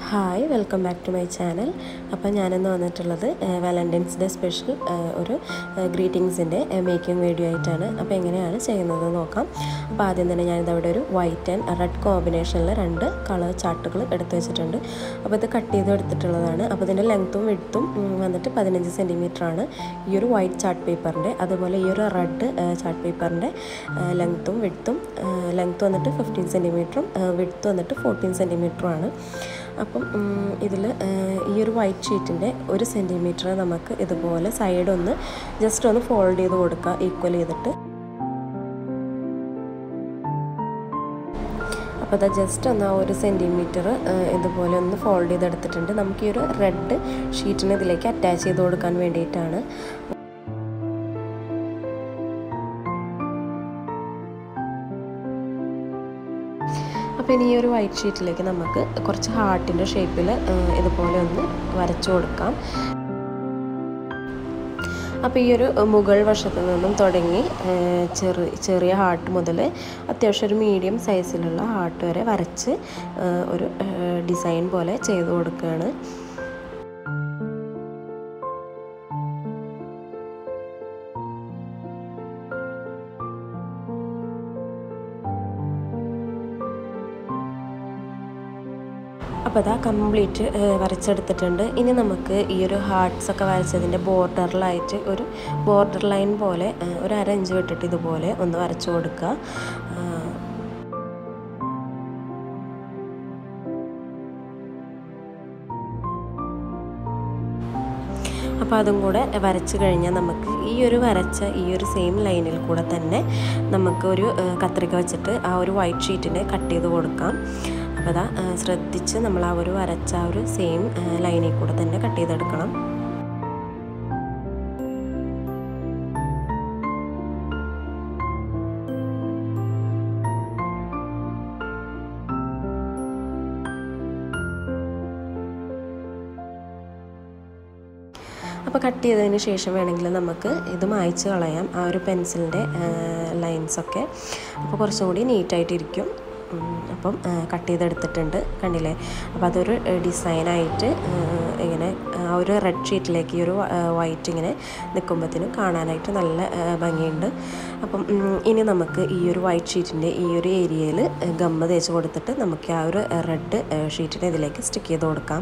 hi welcome back to my channel അപ്പോൾ ഞാനിന്ന് വന്നിട്ടുള്ളത് വാലൻറ്റൈൻസ് ഡേ സ്പെഷ്യൽ ഒരു ഗ്രീറ്റിങ്സിൻ്റെ മേക്കിംഗ് വീഡിയോ ആയിട്ടാണ് അപ്പോൾ എങ്ങനെയാണ് ചെയ്യുന്നത് നോക്കാം അപ്പോൾ ആദ്യം തന്നെ ഞാനിത് അവിടെ ഒരു വൈറ്റ് ആൻഡ് റെഡ് കോമ്പിനേഷനിൽ രണ്ട് കളർ ചാർട്ടുകൾ എടുത്തു വെച്ചിട്ടുണ്ട് അപ്പോൾ ഇത് കട്ട് ചെയ്ത് എടുത്തിട്ടുള്ളതാണ് അപ്പോൾ ഇതിൻ്റെ ലെങ്ത്തും വിഡ്ത്തും വന്നിട്ട് പതിനഞ്ച് സെൻറ്റിമീറ്റർ ആണ് ഈ ഒരു വൈറ്റ് ചാർട്ട് പേപ്പറിൻ്റെ അതുപോലെ ഈ ഒരു റെഡ് ചാർട്ട് പേപ്പറിൻ്റെ ലെങ്ത്തും വിഡ്ത്തും ലെങ്ത്ത് വന്നിട്ട് ഫിഫ്റ്റീൻ സെൻറ്റിമീറ്ററും വിഡ്ത്ത് വന്നിട്ട് ഫോർട്ടീൻ സെൻറ്റിമീറ്ററും ആണ് അപ്പം ഇതിൽ ഈ ഒരു വൈറ്റ് ഷീറ്റിൻ്റെ ഒരു സെൻറ്റിമീറ്റർ നമുക്ക് ഇതുപോലെ സൈഡ് ഒന്ന് ജസ്റ്റ് ഒന്ന് ഫോൾഡ് ചെയ്ത് കൊടുക്കുക ഈക്വൽ ചെയ്തിട്ട് അപ്പോൾ അത് ജസ്റ്റ് ഒന്ന് ആ ഒരു സെൻറ്റിമീറ്റർ ഇതുപോലെ ഒന്ന് ഫോൾഡ് ചെയ്തെടുത്തിട്ടുണ്ട് നമുക്ക് ഈ ഒരു റെഡ് ഷീറ്റിന് ഇതിലേക്ക് അറ്റാച്ച് ചെയ്ത് കൊടുക്കാൻ വേണ്ടിയിട്ടാണ് അപ്പോൾ ഇനി ഈ ഒരു വൈറ്റ് ഷീറ്റിലേക്ക് നമുക്ക് കുറച്ച് ഹാർട്ടിൻ്റെ ഷേപ്പിൽ ഇതുപോലെ ഒന്ന് വരച്ചു കൊടുക്കാം അപ്പോൾ ഈ ഒരു മുകൾ വശത്ത് നിന്നും തുടങ്ങി ചെറിയ ചെറിയ ഹാർട്ട് മുതൽ അത്യാവശ്യം ഒരു മീഡിയം സൈസിലുള്ള ഹാർട്ട് വരെ വരച്ച് ഒരു ഡിസൈൻ പോലെ ചെയ്ത് കൊടുക്കുകയാണ് അപ്പോൾ അതാ കംപ്ലീറ്റ് വരച്ചെടുത്തിട്ടുണ്ട് ഇനി നമുക്ക് ഈ ഒരു ഹാർട്ട്സ് ഒക്കെ വരച്ചതിൻ്റെ ബോർഡറിലായിട്ട് ഒരു ബോർഡർ ലൈൻ പോലെ ഒരു അര ഇഞ്ച് വിട്ടിട്ട് ഇതുപോലെ ഒന്ന് വരച്ചു കൊടുക്കുക അപ്പോൾ അതും കൂടെ വരച്ച് കഴിഞ്ഞാൽ നമുക്ക് ഈ ഒരു വരച്ച ഈ ഒരു സെയിം ലൈനിൽ കൂടെ തന്നെ നമുക്ക് ഒരു കത്രിക വെച്ചിട്ട് ആ ഒരു വൈറ്റ് ഷീറ്റിനെ കട്ട് ചെയ്ത് കൊടുക്കാം അപ്പോൾ അതാ ശ്രദ്ധിച്ച് നമ്മൾ ആ ഒരു വരച്ച ആ ഒരു സെയിം ലൈനിൽ കൂടെ തന്നെ കട്ട് ചെയ്തെടുക്കണം അപ്പോൾ കട്ട് ചെയ്തതിന് ശേഷം വേണമെങ്കിൽ നമുക്ക് ഇത് മായ്ച്ച് കളയാം ആ ഒരു പെൻസിലിൻ്റെ ലൈൻസൊക്കെ അപ്പോൾ കുറച്ചും കൂടി നീറ്റായിട്ടിരിക്കും അപ്പം കട്ട് ചെയ്തെടുത്തിട്ടുണ്ട് കണ്ടില്ലേ അപ്പോൾ അതൊരു ഡിസൈനായിട്ട് ഇങ്ങനെ ആ ഒരു റെഡ് ഷീറ്റിലേക്ക് ഈ ഒരു വൈറ്റ് ഇങ്ങനെ നിൽക്കുമ്പോഴത്തേനും കാണാനായിട്ട് നല്ല ഭംഗിയുണ്ട് അപ്പം ഇനി നമുക്ക് ഈ ഒരു വൈറ്റ് ഷീറ്റിൻ്റെ ഈ ഒരു ഏരിയയിൽ ഗമ്മ തേച്ച് കൊടുത്തിട്ട് നമുക്ക് ആ ഒരു റെഡ് ഷീറ്റിനെ ഇതിലേക്ക് സ്റ്റിക്ക് ചെയ്ത് കൊടുക്കാം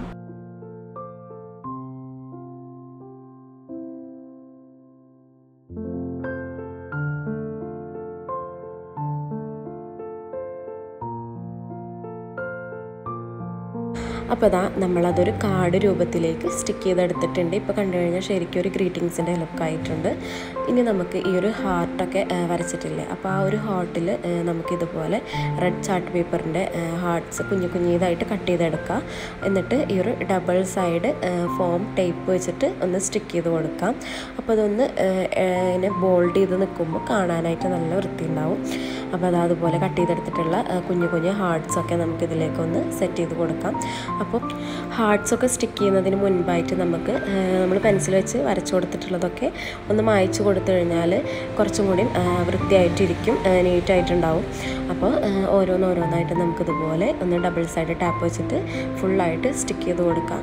അപ്പോൾ ഇതാ നമ്മളതൊരു കാർഡ് രൂപത്തിലേക്ക് സ്റ്റിക്ക് ചെയ്തെടുത്തിട്ടുണ്ട് ഇപ്പോൾ കണ്ടു കഴിഞ്ഞാൽ ശരിക്കും ഒരു ഗ്രീറ്റിങ്സിൻ്റെ ലുക്കായിട്ടുണ്ട് ഇനി നമുക്ക് ഈ ഒരു ഹാർട്ടൊക്കെ വരച്ചിട്ടില്ലേ അപ്പോൾ ആ ഒരു ഹാർട്ടിൽ നമുക്കിതുപോലെ റെഡ് ചാർട്ട് പേപ്പറിൻ്റെ ഹാർട്ട്സ് കുഞ്ഞു കുഞ്ഞിതായിട്ട് കട്ട് ചെയ്തെടുക്കാം എന്നിട്ട് ഈ ഒരു ഡബിൾ സൈഡ് ഫോം ടേപ്പ് വെച്ചിട്ട് ഒന്ന് സ്റ്റിക്ക് ചെയ്ത് കൊടുക്കാം അപ്പോൾ അതൊന്ന് ഇങ്ങനെ ബോൾഡ് ചെയ്ത് നിൽക്കുമ്പോൾ കാണാനായിട്ട് നല്ല വൃത്തി ഉണ്ടാവും അപ്പോൾ അത് അതുപോലെ കട്ട് ചെയ്തെടുത്തിട്ടുള്ള കുഞ്ഞു കുഞ്ഞു ഹാർട്ട്സൊക്കെ നമുക്കിതിലേക്കൊന്ന് സെറ്റ് ചെയ്ത് കൊടുക്കാം അപ്പോൾ ഹാർട്ട്സൊക്കെ സ്റ്റിക്ക് ചെയ്യുന്നതിന് മുൻപായിട്ട് നമുക്ക് നമ്മൾ പെൻസിൽ വെച്ച് വരച്ചു കൊടുത്തിട്ടുള്ളതൊക്കെ ഒന്ന് മായ്ച്ചു കൊടുത്തു കഴിഞ്ഞാൽ കുറച്ചും കൂടി വൃത്തിയായിട്ടിരിക്കും നീറ്റായിട്ടുണ്ടാവും അപ്പോൾ ഓരോന്നോരോന്നായിട്ട് നമുക്കിതുപോലെ ഒന്ന് ഡബിൾ സൈഡ് ടാപ്പ് വെച്ചിട്ട് ഫുള്ളായിട്ട് സ്റ്റിക്ക് ചെയ്ത് കൊടുക്കാം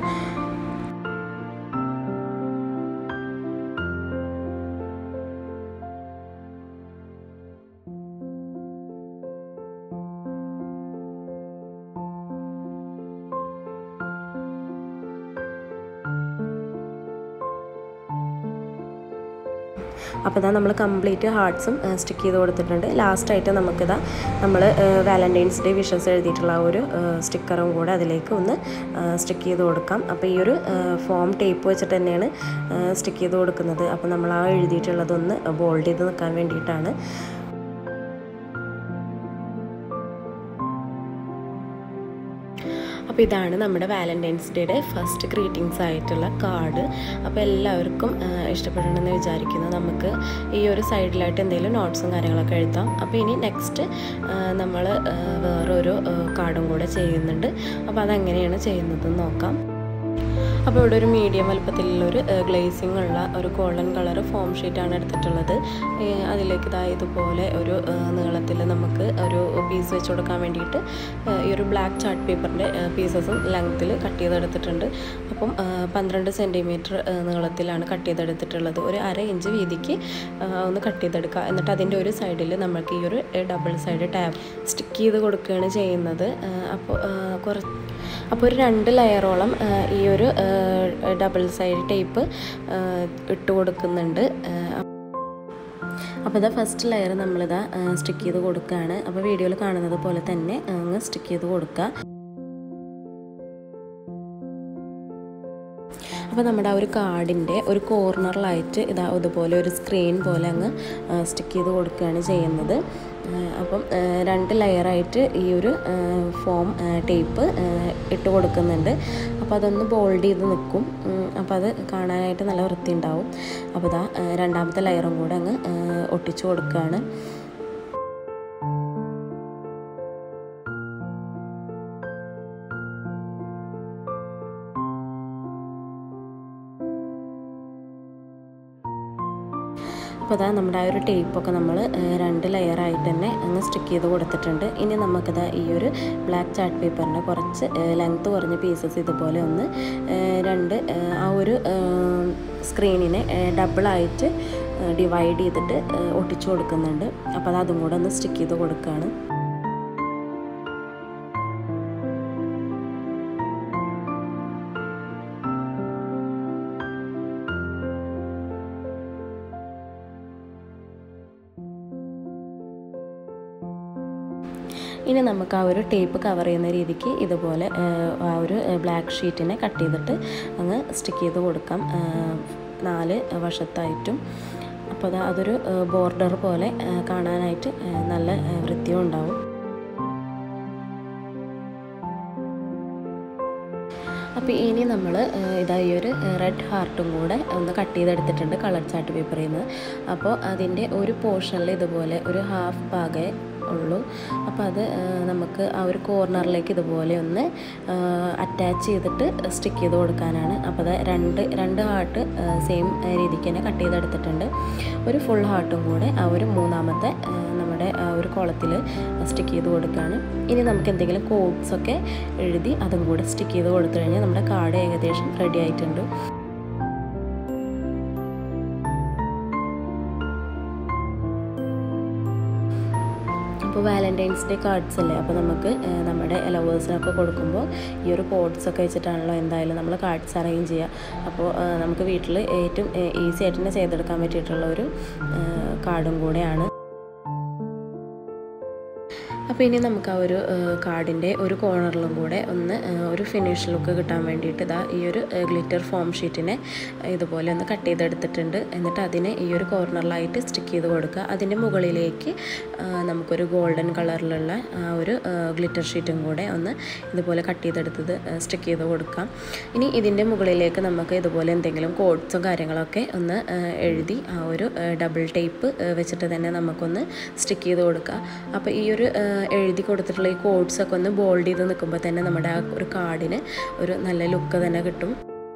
അപ്പോൾ ഇതാ നമ്മൾ കംപ്ലീറ്റ് ഹാർട്ട്സും സ്റ്റിക്ക് ചെയ്ത് കൊടുത്തിട്ടുണ്ട് ലാസ്റ്റായിട്ട് നമുക്കിതാ നമ്മൾ വാലൻറ്റൈൻസ് ഡേ വിഷസ് എഴുതിയിട്ടുള്ള ഒരു സ്റ്റിക്കറും കൂടെ അതിലേക്ക് ഒന്ന് സ്റ്റിക്ക് ചെയ്ത് കൊടുക്കാം അപ്പോൾ ഈ ഒരു ഫോം ടേപ്പ് വെച്ചിട്ട് തന്നെയാണ് സ്റ്റിക്ക് ചെയ്ത് കൊടുക്കുന്നത് അപ്പോൾ നമ്മൾ ആ എഴുതിയിട്ടുള്ളതൊന്ന് ബോൾഡ് ചെയ്ത് നിൽക്കാൻ വേണ്ടിയിട്ടാണ് അപ്പോൾ ഇതാണ് നമ്മുടെ വാലൻറ്റൈൻസ് ഡേയുടെ ഫസ്റ്റ് ഗ്രീറ്റിങ്സ് ആയിട്ടുള്ള കാർഡ് അപ്പോൾ എല്ലാവർക്കും ഇഷ്ടപ്പെടണമെന്ന് വിചാരിക്കുന്നു നമുക്ക് ഈ ഒരു സൈഡിലായിട്ട് എന്തെങ്കിലും നോട്ട്സും കാര്യങ്ങളൊക്കെ എഴുതാം അപ്പോൾ ഇനി നെക്സ്റ്റ് നമ്മൾ വേറൊരു കാർഡും കൂടെ ചെയ്യുന്നുണ്ട് അപ്പോൾ അതെങ്ങനെയാണ് ചെയ്യുന്നതെന്ന് നോക്കാം അപ്പോൾ ഇവിടെ ഒരു മീഡിയം വലുപ്പത്തിലുള്ളൊരു ഗ്ലേസിംഗ് ഉള്ള ഒരു ഗോൾഡൻ കളർ ഫോം ഷീറ്റാണ് എടുത്തിട്ടുള്ളത് ഏഹ് അതിലേക്ക് ഇതാ ഇതുപോലെ ഒരു നീളത്തിൽ നമുക്ക് ഒരു പീസ് വെച്ച് കൊടുക്കാൻ വേണ്ടിയിട്ട് ഏഹ് ഈ ഒരു ബ്ലാക്ക് ചാർട്ട് പേപ്പറിൻ്റെ പീസസും ലെങ്ത്തിൽ കട്ട് ചെയ്തെടുത്തിട്ടുണ്ട് അപ്പം ഏഹ് പന്ത്രണ്ട് സെൻറ്റിമീറ്റർ നീളത്തിലാണ് കട്ട് ചെയ്തെടുത്തിട്ടുള്ളത് ഒരു അര ഇഞ്ച് വീതിക്ക് ഏഹ് ഒന്ന് കട്ട് ചെയ്തെടുക്കുക എന്നിട്ട് അതിൻ്റെ ഒരു സൈഡിൽ നമുക്ക് ഈ ഒരു ഡബിൾ സൈഡ് ടാബ് സ്റ്റിക്ക് ചെയ്ത് കൊടുക്കുകയാണ് ചെയ്യുന്നത് ഏഹ് അപ്പോൾ ഏഹ് കുറച്ച് അപ്പോൾ ഒരു രണ്ട് ലെയറോളം ഈ ഒരു ഡബിൾ സൈഡ് ടേപ്പ് ഇട്ട് കൊടുക്കുന്നുണ്ട് അപ്പോൾ ഇതാ ഫസ്റ്റ് ലെയർ നമ്മളിതാ സ്റ്റിക്ക് ചെയ്ത് കൊടുക്കുകയാണ് അപ്പോൾ വീഡിയോയിൽ കാണുന്നത് പോലെ തന്നെ അങ്ങ് സ്റ്റിക്ക് ചെയ്ത് കൊടുക്കുക അപ്പോൾ നമ്മുടെ ആ ഒരു കാർഡിൻ്റെ ഒരു കോർണറിലായിട്ട് ഇതാ ഇതുപോലെ ഒരു സ്ക്രീൻ പോലെ അങ്ങ് സ്റ്റിക്ക് ചെയ്ത് കൊടുക്കുകയാണ് ചെയ്യുന്നത് അപ്പം രണ്ട് ലെയറായിട്ട് ഈ ഒരു ഫോം ടേപ്പ് ഇട്ട് കൊടുക്കുന്നുണ്ട് അപ്പോൾ അതൊന്ന് ബോൾഡ് ചെയ്ത് നിൽക്കും അപ്പോൾ അത് കാണാനായിട്ട് നല്ല വൃത്തി ഉണ്ടാവും അപ്പോൾ ഇതാ രണ്ടാമത്തെ ലെയറും കൂടെ അങ്ങ് ഒട്ടിച്ചു കൊടുക്കുകയാണ് അപ്പോൾ അതാ നമ്മുടെ ആ ഒരു ടേപ്പൊക്കെ നമ്മൾ രണ്ട് ലെയറായിട്ട് തന്നെ അങ്ങ് സ്റ്റിക്ക് ചെയ്ത് കൊടുത്തിട്ടുണ്ട് ഇനി നമുക്കത് ഈ ഒരു ബ്ലാക്ക് ചാർട്ട് പേപ്പറിൻ്റെ കുറച്ച് ലെങ്ത്ത് കുറഞ്ഞ പീസസ് ഇതുപോലെ ഒന്ന് രണ്ട് ആ ഒരു സ്ക്രീനിനെ ഡബിളായിട്ട് ഡിവൈഡ് ചെയ്തിട്ട് ഒട്ടിച്ചു കൊടുക്കുന്നുണ്ട് അപ്പോൾ അത് അതും കൂടെ ഒന്ന് സ്റ്റിക്ക് ചെയ്ത് കൊടുക്കുകയാണ് ഇനി നമുക്ക് ആ ഒരു ടേപ്പ് കവർ ചെയ്യുന്ന രീതിക്ക് ഇതുപോലെ ആ ഒരു ബ്ലാക്ക് ഷീറ്റിനെ കട്ട് ചെയ്തിട്ട് അങ്ങ് സ്റ്റിക്ക് ചെയ്ത് കൊടുക്കാം നാല് വശത്തായിട്ടും അപ്പോൾ അത് അതൊരു ബോർഡർ പോലെ കാണാനായിട്ട് നല്ല വൃത്തിയും ഉണ്ടാവും അപ്പോൾ ഇനി നമ്മൾ ഇതാ ഈ ഒരു റെഡ് ഹാർട്ടും കൂടെ ഒന്ന് കട്ട് ചെയ്തെടുത്തിട്ടുണ്ട് കളർ ചാർട്ട് പേപ്പറിൽ നിന്ന് അപ്പോൾ അതിൻ്റെ ഒരു പോർഷനിൽ ഇതുപോലെ ഒരു ഹാഫ് ഭാഗമേ ഉള്ളൂ അപ്പോൾ അത് നമുക്ക് ആ ഒരു കോർണറിലേക്ക് ഇതുപോലെ ഒന്ന് അറ്റാച്ച് ചെയ്തിട്ട് സ്റ്റിക്ക് ചെയ്ത് കൊടുക്കാനാണ് അപ്പോൾ അത് രണ്ട് രണ്ട് ഹാർട്ട് സെയിം രീതിക്ക് തന്നെ കട്ട് ചെയ്തെടുത്തിട്ടുണ്ട് ഒരു ഫുൾ ഹാർട്ടും കൂടെ ആ ഒരു മൂന്നാമത്തെ നമ്മുടെ ആ ഒരു കോളത്തിൽ സ്റ്റിക്ക് ചെയ്ത് കൊടുക്കുകയാണ് ഇനി നമുക്ക് എന്തെങ്കിലും കോഡ്സൊക്കെ എഴുതി അതും കൂടെ സ്റ്റിക്ക് ചെയ്ത് കൊടുത്തു കഴിഞ്ഞാൽ നമ്മുടെ കാർഡ് ഏകദേശം റെഡി ആയിട്ടുണ്ട് ഇപ്പോൾ വാലൻറ്റൈൻസ് ഡേ കാർഡ്സ് അല്ലേ അപ്പോൾ നമുക്ക് നമ്മുടെ ലവേഴ്സിനൊക്കെ കൊടുക്കുമ്പോൾ ഈ ഒരു കോഡ്സ് ഒക്കെ വെച്ചിട്ടാണല്ലോ എന്തായാലും നമ്മൾ കാർഡ്സ് അറേഞ്ച് ചെയ്യുക അപ്പോൾ നമുക്ക് വീട്ടിൽ ഏറ്റവും ഈസി ആയിട്ട് തന്നെ ചെയ്തെടുക്കാൻ പറ്റിയിട്ടുള്ള ഒരു കാർഡും കൂടെയാണ് അപ്പോൾ ഇനി നമുക്ക് ആ ഒരു കാർഡിൻ്റെ ഒരു കോർണറിലും കൂടെ ഒന്ന് ഒരു ഫിനിഷ് ലുക്ക് കിട്ടാൻ വേണ്ടിയിട്ട് ഇതാ ഈ ഒരു ഗ്ലിറ്റർ ഫോം ഷീറ്റിനെ ഇതുപോലെ ഒന്ന് കട്ട് ചെയ്തെടുത്തിട്ടുണ്ട് എന്നിട്ട് അതിനെ ഈ ഒരു കോർണറിലായിട്ട് സ്റ്റിക്ക് ചെയ്ത് കൊടുക്കുക അതിൻ്റെ മുകളിലേക്ക് നമുക്കൊരു ഗോൾഡൻ കളറിലുള്ള ഒരു ഗ്ലിറ്റർ ഷീറ്റും കൂടെ ഒന്ന് ഇതുപോലെ കട്ട് ചെയ്തെടുത്തത് സ്റ്റിക്ക് ചെയ്ത് കൊടുക്കാം ഇനി ഇതിൻ്റെ മുകളിലേക്ക് നമുക്ക് ഇതുപോലെ എന്തെങ്കിലും കോഡ്സും കാര്യങ്ങളൊക്കെ ഒന്ന് എഴുതി ആ ഒരു ഡബിൾ ടേപ്പ് വെച്ചിട്ട് തന്നെ നമുക്കൊന്ന് സ്റ്റിക്ക് ചെയ്ത് കൊടുക്കുക അപ്പോൾ ഈ ഒരു എഴുതി കൊടുത്തിട്ടുള്ള ഈ കോഡ്സ് ഒക്കെ ഒന്ന് ബോൾഡ് ചെയ്ത് നിൽക്കുമ്പോൾ തന്നെ നമ്മുടെ ആ ഒരു കാർഡിന് ഒരു നല്ല ലുക്ക് തന്നെ കിട്ടും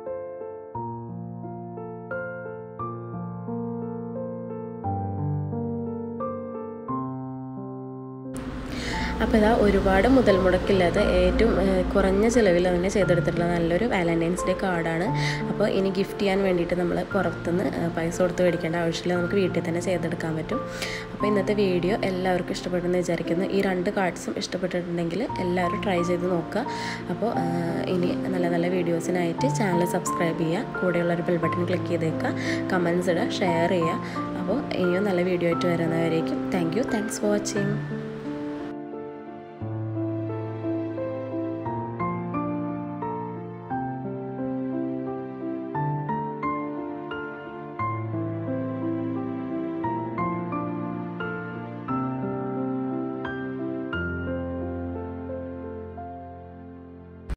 അപ്പോൾ ഇതാ ഒരുപാട് മുതൽ മുടക്കില്ലാതെ ഏറ്റവും കുറഞ്ഞ ചിലവിൽ തന്നെ ചെയ്തെടുത്തിട്ടുള്ള നല്ലൊരു വാലൻറ്റൈൻസ് ഡേ കാർഡാണ് അപ്പോൾ ഇനി ഗിഫ്റ്റ് ചെയ്യാൻ വേണ്ടിയിട്ട് നമ്മൾ പുറത്തുനിന്ന് പൈസ കൊടുത്ത് മേടിക്കേണ്ട ആവശ്യമില്ല നമുക്ക് വീട്ടിൽ തന്നെ ചെയ്തെടുക്കാൻ പറ്റും അപ്പോൾ ഇന്നത്തെ വീഡിയോ എല്ലാവർക്കും ഇഷ്ടപ്പെട്ടെന്ന് വിചാരിക്കുന്നു ഈ രണ്ട് കാർഡ്സും ഇഷ്ടപ്പെട്ടിട്ടുണ്ടെങ്കിൽ എല്ലാവരും ട്രൈ ചെയ്ത് നോക്കുക അപ്പോൾ ഇനി നല്ല നല്ല വീഡിയോസിനായിട്ട് ചാനൽ സബ്സ്ക്രൈബ് ചെയ്യുക കൂടെയുള്ള ഒരു ബെൽ ബട്ടൺ ക്ലിക്ക് ചെയ്തേക്കുക കമൻസ് ഇടുക ഷെയർ ചെയ്യുക അപ്പോൾ ഇനിയും നല്ല വീഡിയോ ആയിട്ട് വരുന്നവരേക്കും thank you thanks for watching